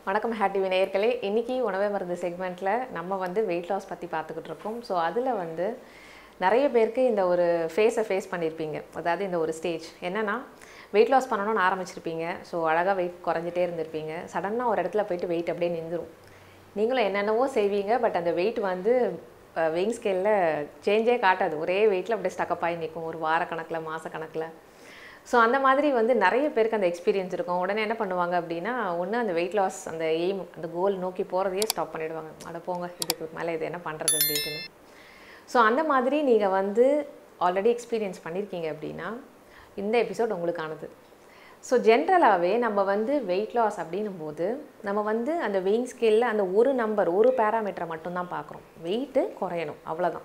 வணக்கம் ஹேட்டி நேயர்களே இன்னைக்கு உணவே மருந்து செக்மெண்ட்டில் நம்ம வந்து வெயிட் லாஸ் பற்றி பார்த்துக்கிட்டு இருக்கோம் ஸோ அதில் வந்து நிறைய பேருக்கு இந்த ஒரு ஃபேஸை ஃபேஸ் பண்ணியிருப்பீங்க அதாவது இந்த ஒரு ஸ்டேஜ் என்னென்னா வெயிட் லாஸ் பண்ணணும்னு ஆரம்பிச்சிருப்பீங்க ஸோ அழகாக வெயிட் குறைஞ்சிட்டே இருந்திருப்பீங்க சடனாக ஒரு இடத்துல போயிட்டு வெயிட் அப்படியே நின்றுடும் நீங்களும் என்னென்னவோ செய்வீங்க பட் அந்த வெயிட் வந்து வெயிங் ஸ்கேலில் சேஞ்சே காட்டாது ஒரே வெயிட்டில் அப்படியே ஸ்டக்கப் ஆகி நிற்கும் ஒரு வாரக்கணக்கில் மாதக்கணக்கில் ஸோ அந்த மாதிரி வந்து நிறைய பேருக்கு அந்த எக்ஸ்பீரியன்ஸ் இருக்கும் உடனே என்ன பண்ணுவாங்க அப்படின்னா ஒன்று அந்த வெயிட் லாஸ் அந்த எய்ம் அந்த கோல் நோக்கி போகிறதையே ஸ்டாப் பண்ணிடுவாங்க அட போங்க இதுக்கு மேலே இது என்ன பண்ணுறது அப்படின்ட்டு ஸோ அந்த மாதிரி நீங்கள் வந்து ஆல்ரெடி எக்ஸ்பீரியன்ஸ் பண்ணியிருக்கீங்க அப்படின்னா இந்த எபிசோட் உங்களுக்கானது ஸோ ஜென்ரலாகவே நம்ம வந்து வெயிட் லாஸ் அப்படின்னும் போது நம்ம வந்து அந்த வெயிங் ஸ்கேலில் அந்த ஒரு நம்பர் ஒரு பேராமீட்டரை மட்டும்தான் பார்க்குறோம் வெயிட்டு குறையணும் அவ்வளோதான்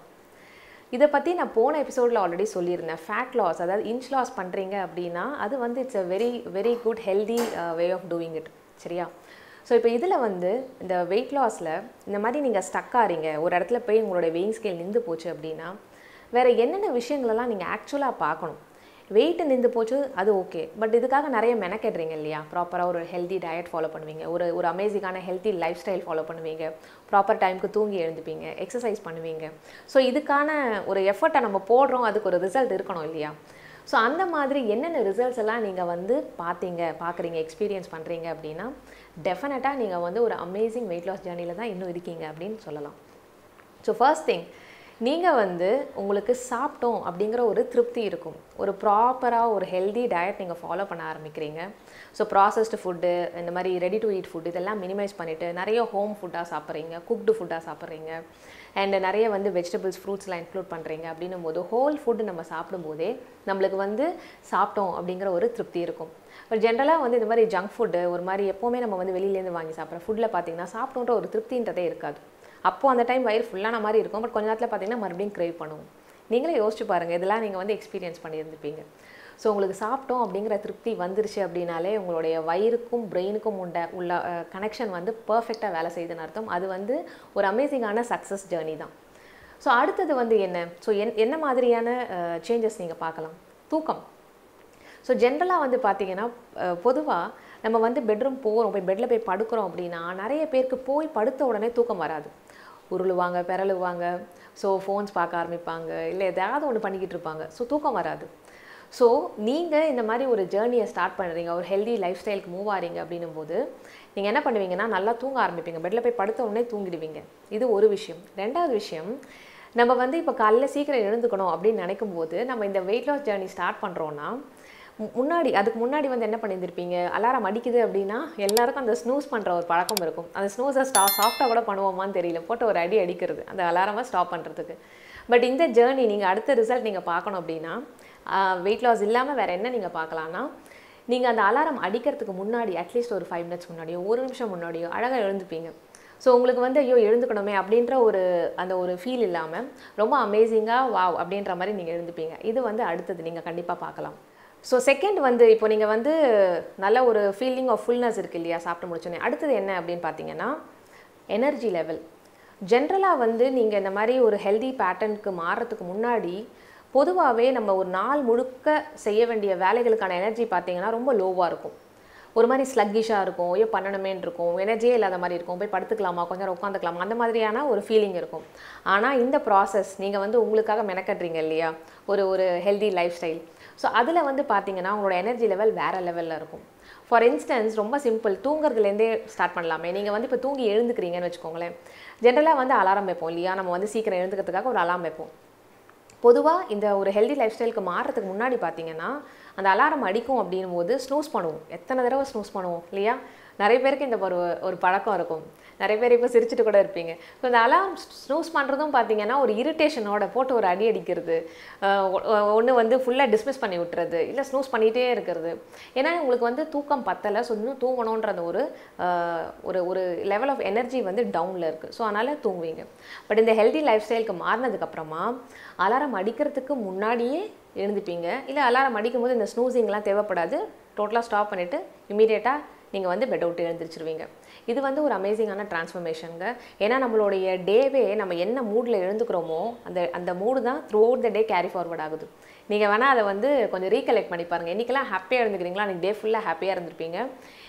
இதை பற்றி நான் போன எபிசோடில் ஆல்ரெடி சொல்லியிருந்தேன் ஃபேட் லாஸ் அதாவது இன்ச் லாஸ் பண்ணுறீங்க அப்படின்னா அது வந்து it's a very very good healthy way of doing it சரியா ஸோ இப்போ இதில் வந்து இந்த வெயிட் லாஸில் இந்த மாதிரி நீங்கள் ஸ்டக் ஆறீங்க ஒரு இடத்துல போய் உங்களுடைய வெயிங் ஸ்கேல் நின்று போச்சு அப்படின்னா வேறு என்னென்ன விஷயங்களெல்லாம் நீங்கள் ஆக்சுவலாக பார்க்கணும் வெயிட்டு நின்று போச்சு அது ஓகே பட் இதுக்காக நிறைய மெனக்கெடுறீங்க இல்லையா ப்ராப்பராக ஒரு ஹெல்தி டயட் ஃபாலோ பண்ணுவீங்க ஒரு ஒரு அமேசிங்கான ஹெல்த்தி லைஃப் ஸ்டைல் ஃபாலோ பண்ணுவீங்க ப்ராப்பர் டைமுக்கு தூங்கி எழுந்துப்பீங்க எக்ஸசைஸ் பண்ணுவீங்க ஸோ இதுக்கான ஒரு எஃபர்ட்டை நம்ம போடுறோம் அதுக்கு ஒரு ரிசல்ட் இருக்கணும் இல்லையா ஸோ அந்த மாதிரி என்னென்ன ரிசல்ட்ஸ் எல்லாம் நீங்கள் வந்து பார்த்தீங்க பார்க்குறீங்க எக்ஸ்பீரியன்ஸ் பண்ணுறீங்க அப்படின்னா டெஃபினட்டாக நீங்கள் வந்து ஒரு அமேசிங் வெயிட் லாஸ் ஜேர்னியில் தான் இன்னும் இருக்கீங்க அப்படின்னு சொல்லலாம் ஸோ ஃபர்ஸ்ட் திங் நீங்கள் வந்து உங்களுக்கு சாப்பிட்டோம் அப்படிங்கிற ஒரு திருப்தி இருக்கும் ஒரு ப்ராப்பராக ஒரு ஹெல்தி டயட் நீங்கள் ஃபாலோ பண்ண ஆரம்பிக்கிறீங்க ஸோ ப்ராசஸ்டு ஃபுட்டு இந்த மாதிரி ரெடி டு ஈட் ஃபுட் இதெல்லாம் மினிமைஸ் பண்ணிவிட்டு நிறைய ஹோம் ஃபுட்டாக சாப்பிட்றீங்க குக்டு ஃபுட்டாக சாப்பிட்றீங்க அண்ட் நிறைய வந்து வெஜிடபிள்ஸ் ஃப்ரூட்ஸ்லாம் இன்க்ளூட் பண்ணுறீங்க அப்படின்னும் போது ஹோல் ஃபுட்டு நம்ம சாப்பிடும்போதே நம்மளுக்கு வந்து சாப்பிட்டோம் அப்படிங்கிற ஒரு திருப்தி இருக்கும் பட் ஜென்ரலாக வந்து இந்த மாதிரி ஜங்க் ஃபுட்டு ஒரு மாதிரி எப்போவுமே நம்ம வந்து வெளியிலேருந்து வாங்கி சாப்பிட்ற ஃபுட்டில் பார்த்தீங்கன்னா சாப்பிட்டோன்ற ஒரு திருப்தின்றதே இருக்காது அப்போது அந்த டைம் வயிறு ஃபுல்லான மாதிரி இருக்கும் பட் கொஞ்ச நேரத்தில் பார்த்தீங்கன்னா மறுபடியும் க்ரேவ் பண்ணுவோம் நீங்களே யோசிச்சு பாருங்கள் இதெல்லாம் நீங்கள் வந்து எக்ஸ்பீரியன்ஸ் பண்ணியிருந்துப்பீங்க ஸோ உங்களுக்கு சாப்பிட்டோம் அப்படிங்கிற திருப்தி வந்துருச்சு அப்படின்னாலே உங்களுடைய வயிறுக்கும் பிரெயினுக்கும் உண்ட உள்ள கனெக்ஷன் வந்து பர்ஃபெக்டாக வேலை செய்யுதுன்னு அர்த்தம் அது வந்து ஒரு அமேசிங்கான சக்ஸஸ் ஜேர்னி தான் ஸோ அடுத்தது வந்து என்ன ஸோ என் என்ன மாதிரியான சேஞ்சஸ் நீங்கள் பார்க்கலாம் தூக்கம் ஸோ ஜென்ரலாக வந்து பார்த்தீங்கன்னா பொதுவாக நம்ம வந்து பெட்ரூம் போகிறோம் போய் பெட்டில் போய் படுக்கிறோம் அப்படின்னா நிறைய பேருக்கு போய் படுத்த உடனே தூக்கம் வராது உருளுவாங்க பிறழுவாங்க ஸோ ஃபோன்ஸ் பார்க்க ஆரம்பிப்பாங்க இல்லை எதாவது ஒன்று பண்ணிக்கிட்டு இருப்பாங்க ஸோ தூக்கம் வராது ஸோ நீங்கள் இந்த மாதிரி ஒரு ஜேர்னியை ஸ்டார்ட் பண்ணுறீங்க ஒரு ஹெல்தி லைஃப் ஸ்டைலுக்கு மூவ் ஆகிறீங்க அப்படின்னும் போது நீங்கள் என்ன பண்ணுவீங்கன்னா நல்லா தூங்க ஆரம்பிப்பீங்க பெட்டில் போய் படுத்த உடனே தூங்கிடுவீங்க இது ஒரு விஷயம் ரெண்டாவது விஷயம் நம்ம வந்து இப்போ காலையில் சீக்கிரம் எழுந்துக்கணும் அப்படின்னு நினைக்கும் போது நம்ம இந்த வெயிட் லாஸ் ஜேர்னி ஸ்டார்ட் பண்ணுறோன்னா முன்னாடி அதுக்கு முன்னாடி வந்து என்ன பண்ணியிருந்திருப்பீங்க அலாரம் அடிக்குது அப்படின்னா எல்லாருக்கும் அந்த ஸ்னூஸ் பண்ணுற ஒரு பழக்கம் இருக்கும் அந்த ஸ்னூஸை ஸ்டா சாஃப்டாக கூட பண்ணுவோமான்னு தெரியல போட்டு ஒரு அடி அடிக்கிறது அந்த அலாரமாக ஸ்டாப் பண்ணுறதுக்கு பட் இந்த ஜேர்னி நீங்கள் அடுத்த ரிசல்ட் நீங்கள் பார்க்கணும் அப்படின்னா வெயிட் லாஸ் இல்லாமல் வேறு என்ன நீங்கள் பார்க்கலான்னா நீங்கள் அந்த அலாரம் அடிக்கிறதுக்கு முன்னாடி அட்லீஸ்ட் ஒரு ஃபைவ் மினிட்ஸ் முன்னாடியோ ஒரு நிமிஷம் முன்னாடியோ அழகாக எழுந்துப்பீங்க ஸோ உங்களுக்கு வந்து ஐயோ எழுந்துக்கணுமே அப்படின்ற ஒரு அந்த ஒரு ஃபீல் இல்லாமல் ரொம்ப அமேசிங்காக வாவ் அப்படின்ற மாதிரி நீங்கள் எழுந்துப்பீங்க இது வந்து அடுத்தது நீங்கள் கண்டிப்பாக பார்க்கலாம் ஸோ செகண்ட் வந்து இப்போ நீங்கள் வந்து நல்ல ஒரு ஃபீலிங் ஆஃப் ஃபுல்னஸ் இருக்குது இல்லையா சாப்பிட்டு முடிச்சோன்னே அடுத்தது என்ன அப்படின்னு பார்த்தீங்கன்னா எனர்ஜி லெவல் ஜென்ரலாக வந்து நீங்கள் இந்த மாதிரி ஒரு ஹெல்தி பேட்டர்னுக்கு மாறுறதுக்கு முன்னாடி பொதுவாகவே நம்ம ஒரு நாள் முழுக்க செய்ய வேண்டிய வேலைகளுக்கான எனர்ஜி பார்த்தீங்கன்னா ரொம்ப லோவாக இருக்கும் ஒரு மாதிரி ஸ்லக்கிஷாக இருக்கும் ஐயோ பண்ணணுமேன்னு இருக்கும் எனர்ஜியே இல்லாத மாதிரி இருக்கும் போய் படுத்துக்கலாமா கொஞ்ச நேரம் உட்காந்துக்கலாமா அந்த மாதிரியான ஒரு ஃபீலிங் இருக்கும் ஆனால் இந்த ப்ராசஸ் நீங்கள் வந்து உங்களுக்காக மெனக்கட்டுறீங்க இல்லையா ஒரு ஒரு ஹெல்தி லைஃப் ஸ்டைல் ஸோ அதில் வந்து பார்த்தீங்கன்னா உங்களோட எனர்ஜி லெவல் வேறு லெவலில் இருக்கும் ஃபார் இன்ஸ்டன்ஸ் ரொம்ப சிம்பிள் தூங்குறதுலேருந்தே ஸ்டார்ட் பண்ணலாமே நீங்கள் வந்து இப்போ தூங்கி எழுந்துக்கிறீங்கன்னு வச்சுக்கோங்களேன் ஜென்ரலாக வந்து அலாரம் வைப்போம் இல்லையா நம்ம வந்து சீக்கிரம் எழுந்துக்கிறதுக்காக ஒரு அலாரம் வைப்போம் பொதுவாக இந்த ஒரு ஹெல்தி லைஃப் ஸ்டைலுக்கு மாறுறதுக்கு முன்னாடி பார்த்தீங்கன்னா அந்த அலாரம் அடிக்கும் அப்படின்னும் போது ஸ்னூஸ் பண்ணுவோம் எத்தனை தடவை ஸ்னூஸ் பண்ணுவோம் இல்லையா நிறைய பேருக்கு இந்த ஒரு ஒரு பழக்கம் இருக்கும் நிறைய பேர் இப்போ சிரிச்சுட்டு கூட இருப்பீங்க ஸோ இந்த அலாரம் ஸ்னூஸ் பண்ணுறதும் பார்த்தீங்கன்னா ஒரு இரிட்டேஷனோட போட்டு ஒரு அடி அடிக்கிறது ஒன்று வந்து ஃபுல்லாக டிஸ்மிஸ் பண்ணி விட்டுறது இல்லை ஸ்னூஸ் பண்ணிகிட்டே இருக்கிறது ஏன்னா உங்களுக்கு வந்து தூக்கம் பத்தலை ஸோ இன்னும் தூங்கணுன்ற அந்த ஒரு ஒரு ஒரு லெவல் ஆஃப் எனர்ஜி வந்து டவுனில் இருக்குது ஸோ அதனால் தூங்குவீங்க பட் இந்த ஹெல்தி லைஃப் ஸ்டைலுக்கு மாறினதுக்கப்புறமா அலாரம் அடிக்கிறதுக்கு முன்னாடியே எழுந்துப்பீங்க இல்லை அலாரம் அடிக்கும் போது இந்த ஸ்னூசிங்லாம் தேவைப்படாது டோட்டலாக ஸ்டாப் பண்ணிவிட்டு இமீடியட்டாக நீங்கள் வந்து பெட் அவுட் எழுந்திரிச்சிருவீங்க இது வந்து ஒரு அமேசிங்கான டிரான்ஸ்ஃபர்மேஷனுங்க ஏன்னா நம்மளுடைய டேவே நம்ம என்ன மூடில் எழுந்துக்கிறோமோ அந்த அந்த மூடு தான் throughout the day carry forward ஆகுது நீங்கள் வேணால் அதை வந்து கொஞ்சம் ரீகலெக்ட் பண்ணி பாருங்கள் இன்றைக்கெல்லாம் ஹாப்பியாக இருந்துக்கிறீங்களா அன்றைக்கி டே ஃபுல்லாக ஹாப்பியாக இருந்திருப்பீங்க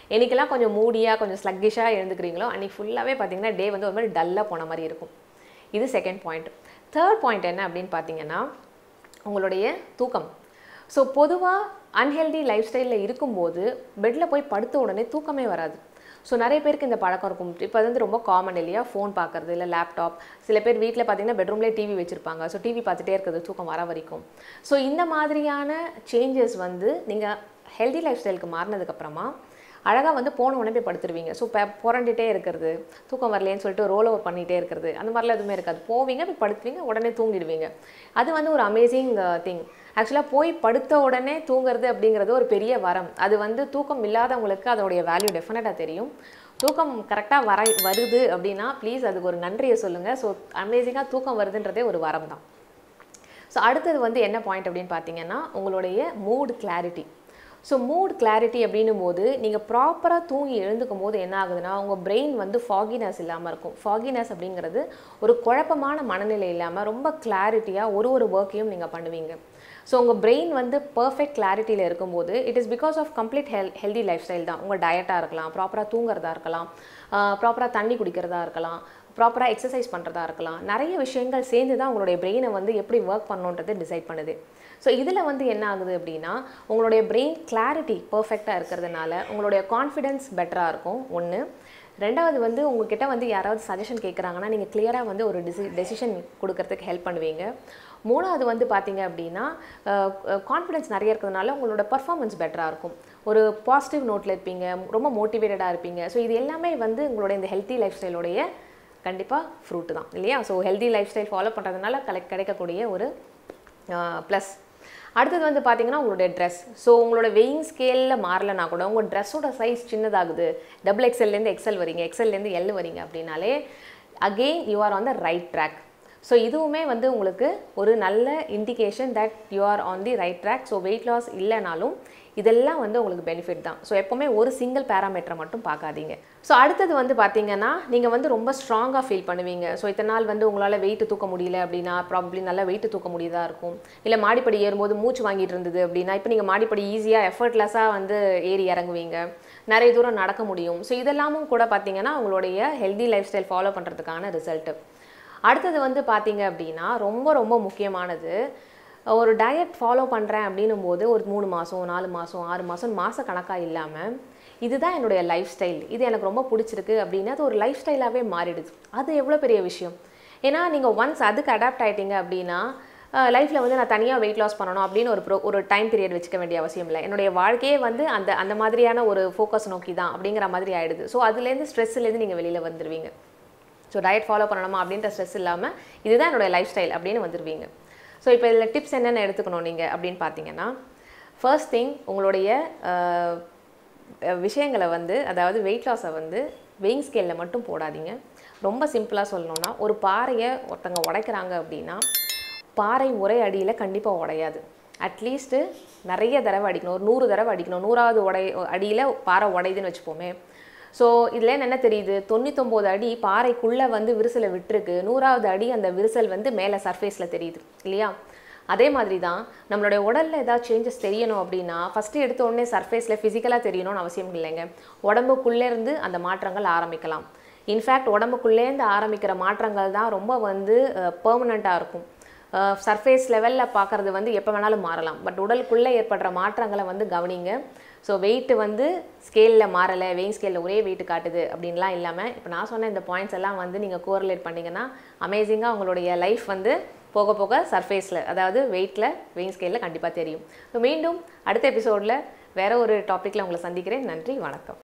என்னைக்கெல்லாம் கொஞ்சம் மூடியாக கொஞ்சம் ஸ்லக்கிஷாக எழுந்துக்கிறீங்களோ அன்றைக்கி ஃபுல்லாகவே பார்த்தீங்கன்னா டே வந்து ஒரு மாதிரி டல்லாக போன மாதிரி இருக்கும் இது செகண்ட் பாயிண்ட் தேர்ட் பாயிண்ட் என்ன அப்படின்னு பார்த்தீங்கன்னா உங்களுடைய தூக்கம் ஸோ பொதுவாக அன்ஹெல்தி லைஃப் ஸ்டைலில் இருக்கும்போது பெட்டில் போய் படுத்த உடனே தூக்கமே வராது ஸோ நிறைய பேருக்கு இந்த பழக்கம் இருக்கும் இப்போ அது வந்து ரொம்ப காமன் இல்லையா ஃபோன் பார்க்குறது இல்லை லேப்டாப் சில பேர் வீட்டில் பார்த்தீங்கன்னா பெட்ரூம்லேயே டிவி வச்சுருப்பாங்க ஸோ டிவி பார்த்துட்டே இருக்கிறது தூக்கம் வர வரைக்கும் ஸோ இந்த மாதிரியான சேஞ்சஸ் வந்து நீங்கள் ஹெல்தி லைஃப் ஸ்டைலுக்கு மாறினதுக்கப்புறமா அழகாக வந்து போன உடனே போய் படுத்துருவீங்க ஸோ இப்போ புரண்டுட்டே இருக்கிறது தூக்கம் வரலேன்னு சொல்லிட்டு ரோல் ஓவர் பண்ணிகிட்டே இருக்கிறது அந்த மாதிரிலாம் எதுவுமே இருக்காது போவீங்க போய் படுத்துவீங்க உடனே தூங்கிடுவீங்க அது வந்து ஒரு அமேசிங் திங் ஆக்சுவலாக போய் படுத்த உடனே தூங்குறது அப்படிங்கிறது ஒரு பெரிய வரம் அது வந்து தூக்கம் இல்லாதவங்களுக்கு அதோடைய வேல்யூ டெஃபினட்டாக தெரியும் தூக்கம் கரெக்டாக வர வருது அப்படின்னா ப்ளீஸ் அதுக்கு ஒரு நன்றியை சொல்லுங்கள் ஸோ அமேசிங்காக தூக்கம் வருதுன்றதே ஒரு வரம் தான் ஸோ அடுத்தது வந்து என்ன பாயிண்ட் அப்படின்னு பார்த்தீங்கன்னா உங்களுடைய mood clarity so mood clarity அப்படின்னும் போது நீங்கள் ப்ராப்பராக தூங்கி எழுந்துக்கும் போது என்ன ஆகுதுன்னா உங்கள் பிரெயின் வந்து ஃபாகினஸ் இல்லாமல் இருக்கும் ஃபாகினஸ் அப்படிங்கிறது ஒரு குழப்பமான மனநிலை இல்லாமல் ரொம்ப கிளாரிட்டியாக ஒரு ஒரு ஒர்க்கையும் நீங்கள் பண்ணுவீங்க ஸோ உங்கள் பிரெயின் வந்து பர்ஃபெக்ட் கிளாரிட்டியில் இருக்கும்போது it is because of complete ஹெல் ஹெல்தி லைஃப் ஸ்டைல் தான் உங்கள் டயட்டாக இருக்கலாம் ப்ராப்பராக தூங்குறதா இருக்கலாம் ப்ராப்பராக தண்ணி குடிக்கிறதா இருக்கலாம் ப்ராப்பராக எக்ஸசைஸ் பண்ணுறதா இருக்கலாம் நிறைய விஷயங்கள் சேர்ந்து தான் உங்களுடைய பிரெயினை வந்து எப்படி ஒர்க் பண்ணணுன்றது டிசைட் பண்ணுது ஸோ இதில் வந்து என்ன ஆகுது அப்படின்னா உங்களுடைய பிரெயின் கிளாரிட்டி பர்ஃபெக்டாக இருக்கிறதுனால உங்களுடைய கான்ஃபிடென்ஸ் பெட்டராக இருக்கும் ஒன்று ரெண்டாவது வந்து உங்ககிட்ட வந்து யாராவது சஜஷன் கேட்குறாங்கன்னா நீங்கள் கிளியராக வந்து ஒரு டிசி டெசிஷன் கொடுக்கறதுக்கு ஹெல்ப் பண்ணுவீங்க மூணாவது வந்து பார்த்தீங்க அப்படின்னா கான்ஃபிடென்ஸ் நிறைய இருக்கிறதுனால உங்களோட பர்ஃபார்மன்ஸ் பெட்டராக இருக்கும் ஒரு பாசிட்டிவ் நோட்டில் இருப்பீங்க ரொம்ப மோட்டிவேட்டடாக இருப்பீங்க ஸோ இது எல்லாமே வந்து உங்களோட இந்த ஹெல்த்தி லைஃப் ஸ்டைலோடைய கண்டிப்பாக ஃப்ரூட்டு தான் இல்லையா so healthy lifestyle follow பண்ணுறதுனால கலை கிடைக்கக்கூடிய ஒரு ப்ளஸ் அடுத்தது வந்து பார்த்தீங்கன்னா உங்களுடைய ட்ரெஸ் ஸோ உங்களோட வெயிங் ஸ்கேலில் மாறலைனா கூட உங்கள் ட்ரெஸ்ஸோட சைஸ் சின்னதாகுது டபுள் எக்ஸல்லேருந்து எக்ஸல் வரீங்க எக்ஸல்லேருந்து எல் வரீங்க அப்படின்னாலே again you are on the right track so இதுவுமே வந்து உங்களுக்கு ஒரு நல்ல indication that you are on the right track so weight loss இல்லைனாலும் இதெல்லாம் வந்து உங்களுக்கு பெனிஃபிட் தான் ஸோ எப்போவுமே ஒரு சிங்கிள் பேராமீட்டரை மட்டும் பார்க்காதீங்க ஸோ அடுத்தது வந்து பார்த்தீங்கன்னா நீங்கள் வந்து ரொம்ப ஸ்ட்ராங்காக ஃபீல் பண்ணுவீங்க ஸோ இத்தனை நாள் வந்து உங்களால் வெயிட் தூக்க முடியல அப்படின்னா ப்ராப்ளி நல்லா வெயிட் தூக்க முடியதா இருக்கும் இல்லை மாடிப்படி ஏறும்போது மூச்சு வாங்கிட்டு இருந்தது அப்படின்னா இப்போ நீங்கள் மாடிப்படி ஈஸியாக எஃபர்ட்லெஸ்ஸாக வந்து ஏறி இறங்குவீங்க நிறைய தூரம் நடக்க முடியும் ஸோ இதெல்லாமும் கூட பார்த்தீங்கன்னா உங்களுடைய ஹெல்தி லைஃப் ஸ்டைல் ஃபாலோ பண்ணுறதுக்கான ரிசல்ட்டு அடுத்தது வந்து பார்த்தீங்க அப்படின்னா ரொம்ப ரொம்ப முக்கியமானது ஒரு டயட் ஃபாலோ பண்ணுறேன் அப்படின்னும் போது ஒரு மூணு மாதம் நாலு மாதம் ஆறு மாதம் மாத கணக்காக இல்லாமல் இதுதான் என்னுடைய லைஃப் ஸ்டைல் இது எனக்கு ரொம்ப பிடிச்சிருக்கு அப்படின்னா அது ஒரு லைஃப் ஸ்டைலாகவே மாறிடுது அது எவ்வளோ பெரிய விஷயம் ஏன்னா நீங்கள் ஒன்ஸ் அதுக்கு அடாப்ட் ஆகிட்டீங்க அப்படின்னா லைஃப்பில் வந்து நான் தனியாக வெயிட் லாஸ் பண்ணணும் அப்படின்னு ஒரு ப்ரோ ஒரு டைம் பீரியட் வச்சுக்க வேண்டிய அவசியம் இல்லை என்னுடைய வாழ்க்கையே வந்து அந்த அந்த மாதிரியான ஒரு ஃபோக்கஸ் நோக்கி தான் அப்படிங்கிற மாதிரி ஆகிடுது ஸோ அதுலேருந்து ஸ்ட்ரெஸ்லேருந்து நீங்கள் வெளியில் வந்துடுவீங்க ஸோ டயட் ஃபாலோ பண்ணணுமா அப்படின்ற ஸ்ட்ரெஸ் இல்லாமல் இதுதான் என்னுடைய லைஃப் ஸ்டைல் அப்படின்னு வந்துடுவீங்க ஸோ இப்போ இதில் டிப்ஸ் என்னென்ன எடுத்துக்கணும் நீங்கள் அப்படின்னு பார்த்தீங்கன்னா ஃபர்ஸ்ட் திங் உங்களுடைய விஷயங்களை வந்து அதாவது வெயிட் லாஸை வந்து வெயிங் ஸ்கேலில் மட்டும் போடாதீங்க ரொம்ப சிம்பிளாக சொல்லணும்னா ஒரு பாறையை ஒருத்தங்க உடைக்கிறாங்க அப்படின்னா பாறை ஒரே அடியில் கண்டிப்பாக உடையாது அட்லீஸ்ட்டு நிறைய தடவை அடிக்கணும் ஒரு நூறு தடவை அடிக்கணும் நூறாவது உடை அடியில் பாறை உடையுதுன்னு வச்சுப்போமே ஸோ இதில் என்ன தெரியுது தொண்ணூத்தொம்போது அடி பாறைக்குள்ளே வந்து விரிசலை விட்டுருக்கு நூறாவது அடி அந்த விரிசல் வந்து மேலே சர்ஃபேஸில் தெரியுது இல்லையா அதே மாதிரி தான் நம்மளுடைய உடலில் ஏதாவது சேஞ்சஸ் தெரியணும் அப்படின்னா ஃபஸ்ட்டு எடுத்த உடனே சர்ஃபேஸில் ஃபிசிக்கலாக தெரியணும்னு அவசியம் இல்லைங்க உடம்புக்குள்ளேருந்து அந்த மாற்றங்கள் ஆரம்பிக்கலாம் இன்ஃபேக்ட் உடம்புக்குள்ளேருந்து ஆரம்பிக்கிற மாற்றங்கள் தான் ரொம்ப வந்து பெர்மனண்ட்டாக இருக்கும் சர்ஃபேஸ் லெவலில் பார்க்குறது வந்து எப்போ வேணாலும் மாறலாம் பட் உடலுக்குள்ளே ஏற்படுற மாற்றங்களை வந்து கவனிங்க ஸோ வெயிட் வந்து ஸ்கேலில் மாறலை வெயிங் ஸ்கேலில் ஒரே வெயிட் காட்டுது அப்படின்லாம் இல்லாமல் இப்போ நான் சொன்ன இந்த பாயிண்ட்ஸ் எல்லாம் வந்து நீங்கள் கோரிலேட் பண்ணிங்கன்னா அமேசிங்காக உங்களுடைய லைஃப் வந்து போக போக சர்ஃபேஸில் அதாவது வெயிட்டில் வெயிங் ஸ்கேலில் கண்டிப்பாக தெரியும் ஸோ மீண்டும் அடுத்த எபிசோடில் வேறு ஒரு டாப்பிக்கில் உங்களை சந்திக்கிறேன் நன்றி வணக்கம்